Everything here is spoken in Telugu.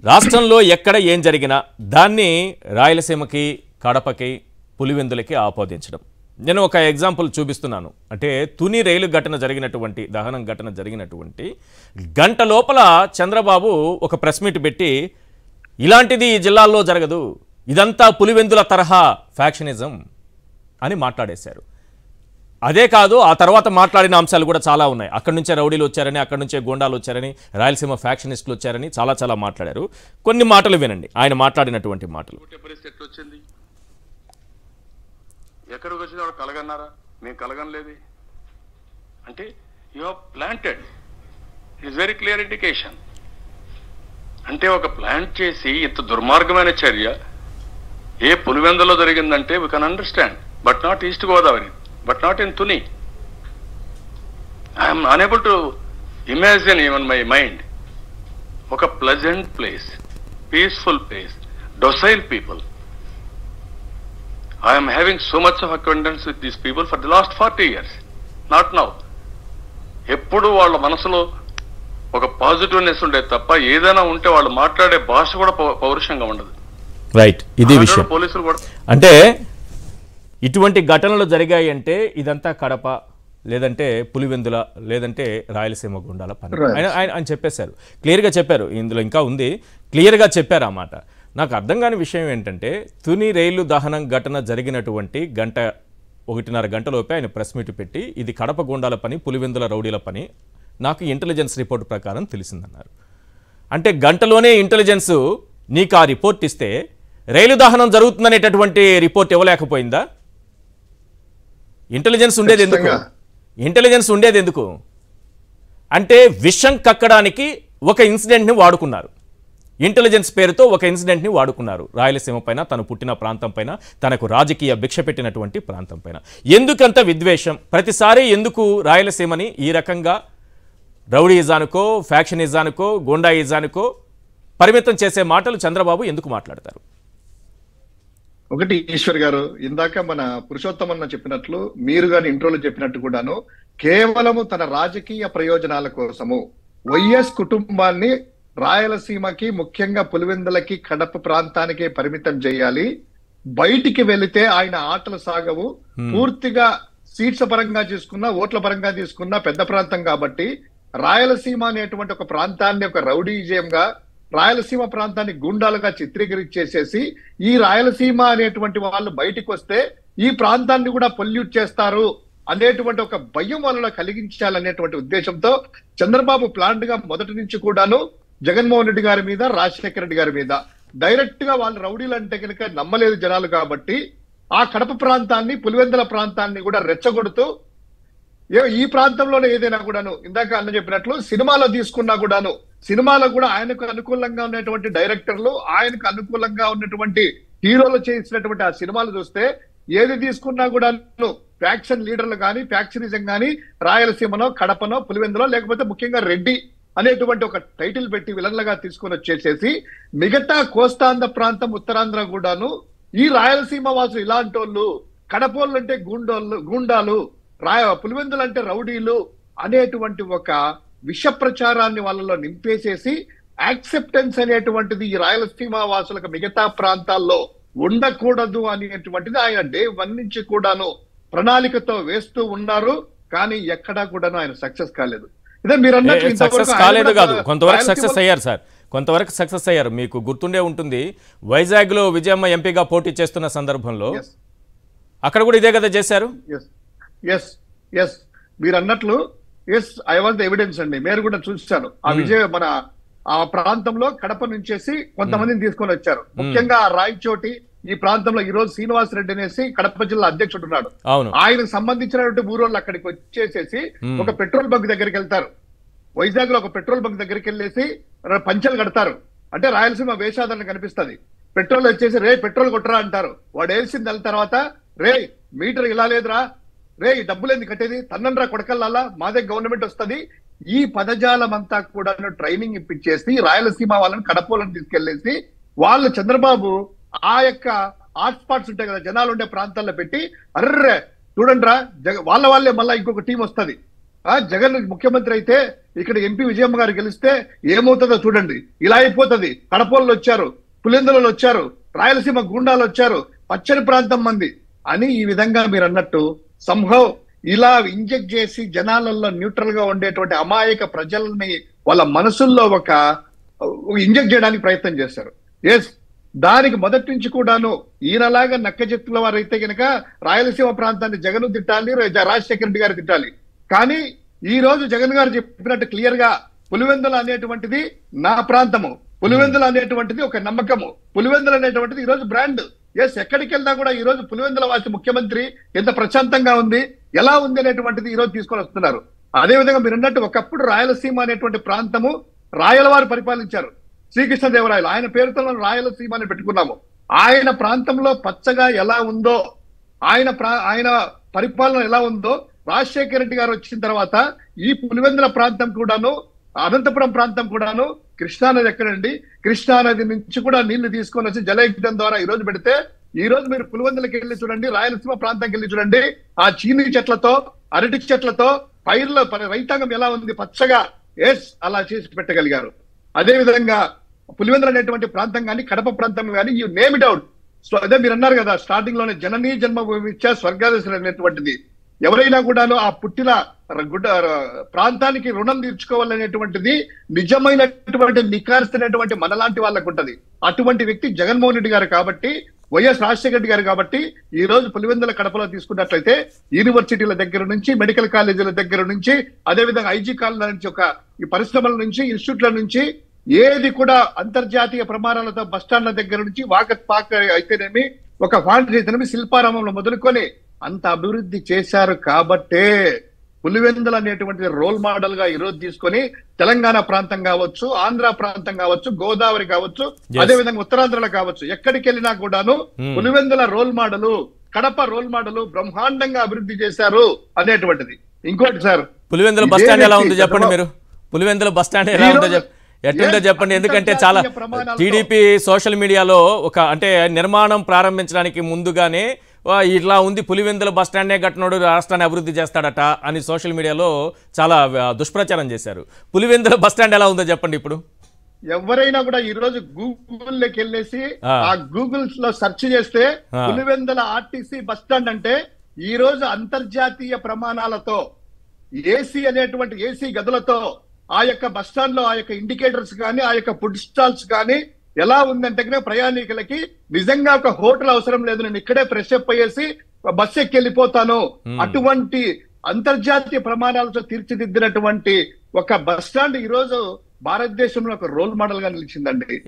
రాష్ట్రంలో ఎక్కడ ఏం జరిగినా దాన్ని రాయలసీమకి కడపకి పులివెందులకి ఆపాదించడం నేను ఒక ఎగ్జాంపుల్ చూపిస్తున్నాను అంటే తుని రైలు ఘటన జరిగినటువంటి దహనం ఘటన జరిగినటువంటి గంట లోపల చంద్రబాబు ఒక ప్రెస్ మీట్ పెట్టి ఇలాంటిది ఈ జిల్లాల్లో జరగదు ఇదంతా పులివెందుల తరహా ఫ్యాక్షనిజం అని మాట్లాడేశారు అదే కాదు ఆ తర్వాత మాట్లాడిన అంశాలు కూడా చాలా ఉన్నాయి అక్కడి నుంచే రౌడీలు వచ్చారని అక్కడి నుంచే గోండాలు వచ్చారని రాయలసీమ ఫ్యాక్షనిస్టులు వచ్చారని చాలా చాలా మాట్లాడారు కొన్ని మాటలు వినండి ఆయన మాట్లాడినటువంటి మాటలు పుట్టే పరిస్థితి ఎట్లా వచ్చింది ఎక్కడికి వచ్చింది వాడు కలగన్నారా మేము కలగనలేదు అంటే you have planted is very clear indication అంటే ఒక ప్లాంట్ చేసి ఇంత దుర్మార్గమైన చర్య ఏ పులివెందులో జరిగిందంటే we can understand but not East Godavari but not in Tuni I'm unable to imagine even my mind ఒక pleasant place peaceful place docile people I am having so much of acquaintance with these people for the last 40 years. Not now. ఎప్పుడు వాళ్ళ మనసులో ఒక పాజిటివ్నెస్ ఉండే తప్ప ఏదైనా ఉంటే వాళ్ళు మాట్లాడే భాష కూడా పౌ- పౌరుషంగా ఉండదు రైట్ ఇది విషయం పోలీసులు కూడా అంటే ఇటువంటి ఘటనలు జరిగాయి అంటే ఇదంతా కడప లేదంటే పులివెందుల లేదంటే రాయలసీమ గుండాల పని Right. ఆయన ఆయన ఆయన చెప్పేశారు క్లియర్గా చెప్పారు ఇందులో ఇంకా ఉంది క్లియర్గా చెప్పారు ఆ మాట నాకు అర్థం కాని విషయం ఏంటంటే తుని రైలు దహనం ఘటన జరిగినటువంటి గంట ఒకటిన్నర గంటలోపే ఆయన ప్రెస్ మీట్ పెట్టి ఇది కడప గుండాల పని పులివెందుల రౌడీల పని నాకు ఇంటెలిజెన్స్ రిపోర్ట్ ప్రకారం తెలిసిందన్నారు అంటే గంటలోనే ఇంటెలిజెన్స్ నీకు ఆ రిపోర్ట్ ఇస్తే రైలు దహనం జరుగుతుందనేటటువంటి రిపోర్ట్ ఇవ్వలేకపోయిందా ఇంటెలిజెన్స్ ఉండేది ఎందుకు ఖచ్చితంగా. ఇంటెలిజెన్స్ ఉండేది ఎందుకు అంటే విషం కక్కడానికి ఒక ఇన్సిడెంట్ని వాడుకున్నారు ఇంటెలిజెన్స్ పేరుతో ఒక ఇన్సిడెంట్ని వాడుకున్నారు రాయలసీమ పైన తను పుట్టిన ప్రాంతం పైన తనకు రాజకీయ భిక్ష పెట్టినటువంటి ప్రాంతం పైన ఎందుకంత విద్వేషం ప్రతిసారి ఎందుకు రాయలసీమని ఈ రకంగా రౌడీయిజానికో ఫ్యాక్షనిజానికో గోండాయిజానికో పరిమితం చేసే మాటలు చంద్రబాబు ఎందుకు మాట్లాడతారు ఒకటి ఈశ్వర్ గారు ఇందాక మన పురుషోత్తమన్న చెప్పినట్లు మీరు గాని ఇంట్రోలో చెప్పినట్టు కూడాను కేవలము తన రాజకీయ ప్రయోజనాల కోసము వైఎస్ కుటుంబాన్ని రాయలసీమకి ముఖ్యంగా పులివెందులకి కడప ప్రాంతానికే పరిమితం చేయాలి బయటికి వెళితే ఆయన ఆటలు సాగవు పూర్తిగా సీట్స్ పరంగా తీసుకున్నా ఓట్ల పరంగా తీసుకున్నా పెద్ద ప్రాంతం కాబట్టి రాయలసీమ అనేటువంటి ఒక ప్రాంతాన్ని ఒక రౌడీజయంగా రాయలసీమ ప్రాంతాన్ని గుండాలుగా చిత్రీకరించేసేసి ఈ రాయలసీమ అనేటువంటి వాళ్ళు బయటికి వస్తే ఈ ప్రాంతాన్ని కూడా పొల్యూట్ చేస్తారు అనేటువంటి ఒక భయం వాళ్ళలో కలిగించాలనేటువంటి ఉద్దేశంతో చంద్రబాబు ప్లాంట్ గా మొదటి నుంచి కూడాను జగన్మోహన్ రెడ్డి గారి మీద రాజశేఖర రెడ్డి గారి మీద డైరెక్ట్ గా వాళ్ళు రౌడీలు అంటే కనుక నమ్మలేదు జనాలు కాబట్టి ఆ కడప ప్రాంతాన్ని పులివెందుల ప్రాంతాన్ని కూడా రెచ్చగొడుతూ ఏ- ఈ ప్రాంతంలోనే ఏదైనా కూడాను ఇందాక అన్న చెప్పినట్లు సినిమాలో తీసుకున్నా కూడాను సినిమాలో కూడా ఆయనకు అనుకూలంగా ఉన్నటువంటి డైరెక్టర్లు ఆయనకు అనుకూలంగా ఉన్నటువంటి హీరోలు చేసినటువంటి ఆ సినిమాలు చూస్తే ఏది తీసుకున్నా కూడాను ఫ్యాక్షన్ లీడర్లు కానీ ఫ్యాక్షనిజం కానీ రాయలసీమనో కడపనో పులివెందులో లేకపోతే ముఖ్యంగా రెడ్డి అనేటువంటి ఒక టైటిల్ పెట్టి విలన్లుగా తీసుకొని వచ్చేసేసి మిగతా కోస్తాంధ్ర ప్రాంతం ఉత్తరాంధ్ర కూడాను ఈ రాయలసీమ వాసులు ఇలాంటి వాళ్ళు కడపోళ్ళు అంటే గూండోళ్ళు గూండాలు రాయ పులివెందులు అంటే రౌడీలు అనేటువంటి ఒక విష ప్రచారాన్ని వాళ్ళలో నింపేసేసి యాక్సెప్టెన్స్ అనేటువంటిది ఈ రాయలసీమ వాసులకు మిగతా ప్రాంతాల్లో ఉండకూడదు అనేటువంటిది ఆయన డే వన్ నుంచి కూడాను ప్రణాళికతో వేస్తూ ఉన్నారు కానీ ఎక్కడా కూడాను ఆయన సక్సెస్ కాలేదు ఇదే మీరు అన్నట్లు ఇంతవరకు సక్సెస్ ఆయన కాలేదు కూడా కాదు కొంతవరకు రాయలసీమలో- సక్సెస్ అయ్యారు సార్ కొంతవరకు సక్సెస్ అయ్యారు మీకు గుర్తుండే ఉంటుంది వైజాగ్లో విజయమ్మ ఎంపీగా పోటీ చేస్తున్న సందర్భంలో Yes. అక్కడ కూడా ఇదే కదా చేశారు ఎస్ ఎస్ ఎస్ మీరు అన్నట్లు yes I was the evidence అండి మీరు కూడా చూశాను ఆ విజయ మన ఆ ప్రాంతంలో కడప నుంచేసి కొంతమందిని తీసుకొని వచ్చారు ముఖ్యంగా ఆ రాయచోటి ఈ ప్రాంతంలో ఈ రోజు శ్రీనివాస్ రెడ్డి అనేసి కడప జిల్లా అధ్యక్షుడు ఉన్నాడు అవును ఆయనకు సంబంధించినటువంటి ఊరోళ్ళు అక్కడికి వచ్చేసేసి ఒక పెట్రోల్ బంక్ దగ్గరికి వెళ్తారు వైజాగ్ లో ఒక పెట్రోల్ బంక్ దగ్గరికి వెళ్ళేసి ర- పంచెలు కడతారు అంటే రాయలసీమ వేషాదరణ కనిపిస్తది పెట్రోల్ వచ్చేసి రే పెట్రోల్ కొట్టరా అంటారు వాడు వేసింది దాని తర్వాత రే మీటర్ ఇలా లేదురా రే ఈ డబ్బులు ఎందుకు కట్టేది తన్నండ్రా కొడకల్లాలా మాదే గవర్నమెంట్ వస్తది ఈ పదజాలం అంతా కూడా ట్రైనింగ్ ఇప్పించేసి రాయలసీమ వాళ్ళని కడపోలను తీసుకెళ్లేసి వాళ్ళు చంద్రబాబు ఆ యొక్క హాట్ స్పాట్స్ ఉంటాయి కదా జనాలు ఉండే ప్రాంతాల్లో పెట్టి అర్రే చూడండి రా జగ వాళ్ళ వాళ్ళే మళ్ళా ఇంకొక టీం వస్తది ఆ జగన్ ముఖ్యమంత్రి అయితే ఇక్కడ ఎంపీ విజయమ్మ గారు గెలిస్తే ఏమవుతుందో చూడండి ఇలా అయిపోతది కడపోళ్ళు వచ్చారు పులిందులు వచ్చారు రాయలసీమ గుండాలు వచ్చారు పచ్చని ప్రాంతం మంది అని ఈ విధంగా మీరు అన్నట్టు సంభవ్ ఇలా ఇంజెక్ట్ చేసి జనాలలో న్యూట్రల్ గా ఉండేటువంటి అమాయక ప్రజల్ని వాళ్ళ మనసుల్లో ఒక ఇంజెక్ట్ చేయడానికి ప్రయత్నం చేశారు ఎస్ దానికి మొదటి నుంచి కూడాను ఈయనలాగా నక్క చెట్టుల వారు అయితే గనక రాయలసీమ ప్రాంతాన్ని జగన్ తిట్టాలి రా- రాజశేఖర రెడ్డి గారు తిట్టాలి కానీ ఈ రోజు జగన్ గారు చెప్పినట్టు క్లియర్ గా పులివెందుల అనేటువంటిది నా ప్రాంతము పులివెందుల అనేటువంటిది ఒక నమ్మకము పులివెందుల అనేటువంటిది ఈ రోజు బ్రాండ్ ఎస్ ఎక్కడికి వెళ్ళినా కూడా ఈ రోజు పులివెందుల వాసి ముఖ్యమంత్రి ఎంత ప్రశాంతంగా ఉంది ఎలా ఉంది అనేటువంటిది ఈ రోజు తీసుకొని వస్తున్నారు అదే విధంగా మీరు అన్నట్టు ఒకప్పుడు రాయలసీమ అనేటువంటి ప్రాంతము రాయలవారు పరిపాలించారు శ్రీకృష్ణదేవరాయలు ఆయన పేరుతో మనం రాయలసీమ అని పెట్టుకున్నాము ఆయన ప్రాంతంలో పచ్చగా ఎలా ఉందో ఆయన ప్రా- ఆయన పరిపాలన ఎలా ఉందో రాజశేఖర రెడ్డి గారు వచ్చిన తర్వాత ఈ పులివెందుల ప్రాంతం కూడాను అనంతపురం ప్రాంతం కూడాను కృష్ణానది ఎక్కడండి కృష్ణానది నుంచి కూడా నీళ్లు తీసుకొని వచ్చి జలయజ్ఞం ద్వారా ఈ రోజు పెడితే ఈ రోజు మీరు పులివెందులకి వెళ్ళి చూడండి రాయలసీమ ప్రాంతానికి వెళ్ళి చూడండి ఆ చీని చెట్లతో అరటి చెట్లతో పైర్ల ప- రైతాంగం ఎలా ఉంది పచ్చగా ఎస్ అలా చేసి పెట్టగలిగారు అదే విధంగా పులివెందులు అనేటువంటి ప్రాంతం కానీ కడప ప్రాంతం కానీ you name it out so అదే మీరు అన్నారు కదా స్టార్టింగ్ లోనే జననీ జన్మభూమి ఇచ్చా స్వర్గాదశ అనేటువంటిది ఎవరైనా కూడాను ఆ పుట్టిన ర- గుడ్డ ర- ప్రాంతానికి రుణం తీర్చుకోవాలనేటువంటిది నిజమైనటువంటి నికార్సినటువంటి మనలాంటి వాళ్ళకు ఉంటది అటువంటి వ్యక్తి జగన్మోహన్ రెడ్డి గారు కాబట్టి వైఎస్ రాజశేఖర రెడ్డి గారు కాబట్టి ఈ రోజు పులివెందుల కడపలో తీసుకున్నట్లయితే యూనివర్సిటీల దగ్గర నుంచి మెడికల్ కాలేజీల దగ్గర నుంచి అదే విధంగా ఐజీ కాలేజీల నుంచి ఒక ఈ పరిశ్రమల నుంచి ఇన్స్టిట్యూట్ల నుంచి ఏది కూడా అంతర్జాతీయ ప్రమాణాలతో బస్టాండ్ల దగ్గర నుంచి వాకత్ పాక్ అయితేనేమి ఒక ఫాండ్ అయితేనేమి శిల్పారామంలో మొదలుకొని అంత అభివృద్ధి చేశారు కాబట్టే పులివెందులు అనేటువంటి రోల్ మోడల్ గా ఈ రోజు తీసుకొని తెలంగాణ ప్రాంతం కావచ్చు ఆంధ్ర ప్రాంతం కావచ్చు గోదావరి కావచ్చు Yes. అదే విధంగా ఉత్తరాంధ్రలో కావచ్చు ఎక్కడికి వెళ్ళినా కూడాను Hmm. Pulivendula role model Kadapa role model బ్రహ్మాండంగా అభివృద్ధి చేశారు అనేటువంటిది ఇంకోటి సార్ పులివెందుల ఇదే బస్ స్టాండ్ ఎలా వ్యక్తి ఉంది చెప్పండి గతంలో- మీరు పులివెందుల బస్ స్టాండ్ ఎలా ఉందో చెప్ ఎట్లుందో Yes, చెప్పండి ఎందుకంటే చాలా అంతర్జాతీయ ప్రమాణాలతో- టీడీపీ సోషల్ మీడియాలో ఒక అంటే నిర్మాణం ప్రారంభించడానికి ముందుగానే "వా, ఇట్లా ఉంది పులివెందుల బస్ స్టాండే కట్టినోడు రాష్ట్రాన్ని అభివృద్ధి చేస్తాడట అని సోషల్ మీడియాలో చాలా ఆ, దుష్ప్రచారం చేశారు పులివెందుల బస్ స్టాండ్ ఎలా ఉందో చెప్పండి ఇప్పుడు ఎవరైనా కూడా ఈ రోజు గూగుల్ లోకి వెళ్ళేసి ఆ. ఆ గూగుల్స్ లో సెర్చ్ చేస్తే ఆ. పులివెందుల ఆర్టీసీ బస్ స్టాండ్ అంటే ఈ రోజు అంతర్జాతీయ ప్రమాణాలతో ఏసీ అనేటువంటి ఏసీ గదులతో ఆ యొక్క బస్ స్టాండ్ లో ఆ యొక్క ఇండికేటర్స్ కానీ ఆ యొక్క ఫుడ్ స్టాల్స్ కానీ ఎలా ఉందంటే కనుక ప్రయాణికులకి నిజంగా ఒక హోటల్ అవసరం లేదు నేను ఇక్కడే ఫ్రెష్ అప్ అయ్యేసి బస్ ఎక్కి వెళ్ళిపోతాను Hmm. అటువంటి అంతర్జాతీయ ప్రమాణాలతో తీర్చిదిద్దినటువంటి ఒక బస్ స్టాండ్ ఈ రోజు భారతదేశంలో ఒక రోల్ మోడల్ గా నిలిచిందండి